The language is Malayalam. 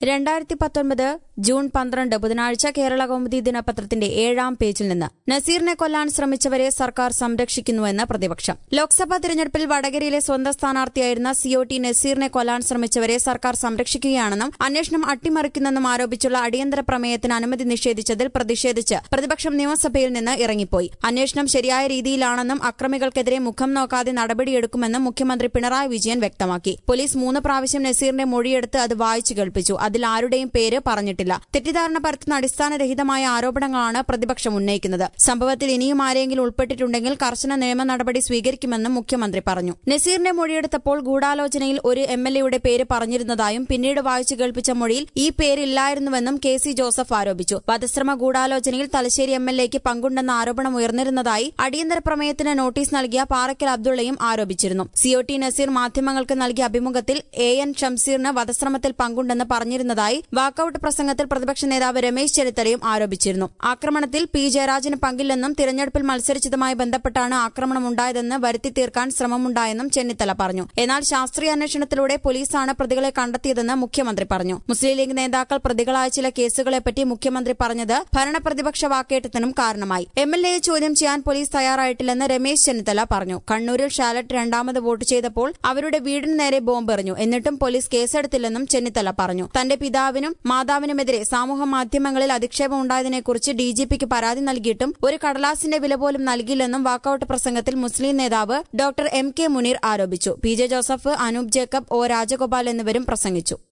രണ്ടായിരത്തി പത്തൊൻപത് ജൂൺ പന്ത്രണ്ട് ബുധനാഴ്ച കേരള കൗമുദി ദിനപത്രത്തിന്റെ ഏഴാം പേജിൽ നിന്ന് നസീറിനെ കൊല്ലാൻ ശ്രമിച്ചവരെ സർക്കാർ സംരക്ഷിക്കുന്നുവെന്ന് പ്രതിപക്ഷം ലോക്സഭാ തിരഞ്ഞെടുപ്പിൽ വടകരയിലെ സ്വന്തം സ്ഥാനാർത്ഥിയായിരുന്ന സിഒടി നസീറിനെ കൊല്ലാൻ ശ്രമിച്ചവരെ സർക്കാർ സംരക്ഷിക്കുകയാണെന്നും അന്വേഷണം അട്ടിമറിക്കുന്നെന്നും ആരോപിച്ചുള്ള അടിയന്തര പ്രമേയത്തിന് അനുമതി നിഷേധിച്ചതിൽ പ്രതിഷേധിച്ച് പ്രതിപക്ഷം നിയമസഭയിൽ നിന്ന് ഇറങ്ങിപ്പോയി അന്വേഷണം ശരിയായ രീതിയിലാണെന്നും അക്രമികൾക്കെതിരെ മുഖം നോക്കാതെ നടപടിയെടുക്കുമെന്നും മുഖ്യമന്ത്രി പിണറായി വിജയൻ വ്യക്തമാക്കി പോലീസ് മൂന്ന് പ്രാവശ്യം നസീറിന്റെ മൊഴിയെടുത്ത് അത് വായിച്ചു കേൾപ്പിച്ചു അതിൽ ആരുടെയും പേര് പറഞ്ഞിട്ടില്ല തെറ്റിദ്ധാരണ പരത്തുന്ന അടിസ്ഥാനരഹിതമായ ആരോപണങ്ങളാണ് പ്രതിപക്ഷം ഉന്നയിക്കുന്നത് സംഭവത്തിൽ ഇനിയും ആരെങ്കിലും ഉൾപ്പെട്ടിട്ടുണ്ടെങ്കിൽ കർശന നിയമ നടപടി സ്വീകരിക്കുമെന്നും മുഖ്യമന്ത്രി പറഞ്ഞു നസീറിന്റെ മൊഴിയെടുത്തപ്പോൾ ഗൂഢാലോചനയിൽ ഒരു എം എൽ എയുടെ പേര് പറഞ്ഞിരുന്നതായും പിന്നീട് വായിച്ചു കേൾപ്പിച്ച മൊഴിയിൽ ഈ പേരില്ലായിരുന്നുവെന്നും കെ സി ജോസഫ് ആരോപിച്ചു വധശ്രമ ഗൂഢാലോചനയിൽ തലശ്ശേരി എം എൽ എക്ക് പങ്കുണ്ടെന്ന ആരോപണം ഉയർന്നിരുന്നതായി അടിയന്തര പ്രമേയത്തിന് നോട്ടീസ് നൽകിയ പാറയ്ക്കൽ അബ്ദുള്ളയും ആരോപിച്ചിരുന്നു സിഒടി നസീർ മാധ്യമങ്ങൾക്ക് നൽകിയ അഭിമുഖത്തിൽ എ എൻ ഷംസീറിന് വധശ്രമത്തിൽ പങ്കുണ്ടെന്ന് പറഞ്ഞിരുന്നതായി വാക്കൌട്ട് പ്രസംഗത്തിൽ പ്രതിപക്ഷ നേതാവ് രമേശ് ചെന്നിത്തലയും ആരോപിച്ചിരുന്നു ആക്രമണത്തിൽ പി ജയരാജന് പങ്കില്ലെന്നും തിരഞ്ഞെടുപ്പിൽ മത്സരിച്ചതുമായി ബന്ധപ്പെട്ടാണ് ആക്രമണമുണ്ടായതെന്ന് വരുത്തി തീർക്കാൻ ശ്രമമുണ്ടായെന്നും ചെന്നിത്തല പറഞ്ഞു എന്നാൽ ശാസ്ത്രീയ അന്വേഷണത്തിലൂടെ പോലീസാണ് പ്രതികളെ കണ്ടെത്തിയതെന്ന് മുഖ്യമന്ത്രി പറഞ്ഞു മുസ്ലിം ലീഗ് നേതാക്കൾ പ്രതികളായ ചില കേസുകളെപ്പറ്റി മുഖ്യമന്ത്രി പറഞ്ഞത് ഭരണപ്രതിപക്ഷ വാക്കേറ്റത്തിനും കാരണമായി എം എൽ എയെ ചോദ്യം ചെയ്യാൻ പോലീസ് തയ്യാറായിട്ടില്ലെന്ന് രമേശ് ചെന്നിത്തല പറഞ്ഞു കണ്ണൂരിൽ ഷാലറ്റ് രണ്ടാമത് വോട്ട് ചെയ്തപ്പോൾ അവരുടെ വീടിന് നേരെ ബോംബെറിഞ്ഞു എന്നിട്ടും പോലീസ് കേസെടുത്തില്ലെന്നും ചെന്നിത്തല പറഞ്ഞു തന്റെ പിതാവിനും മാതാവിനുമെതിരെ സമൂഹ മാധ്യമങ്ങളിൽ അധിക്ഷേപം ഉണ്ടായതിനെക്കുറിച്ച് ഡിജിപിക്ക് പരാതി നൽകിയിട്ടും ഒരു കടലാസിന്റെ വില പോലും നൽകില്ലെന്നും വാക്കൌട്ട് പ്രസംഗത്തിൽ മുസ്ലിം നേതാവ് ഡോക്ടർ എം കെ മുനീർ ആരോപിച്ചു P J Joseph Anoop Jacob O Rajagopal എന്നിവരും പ്രസംഗിച്ചു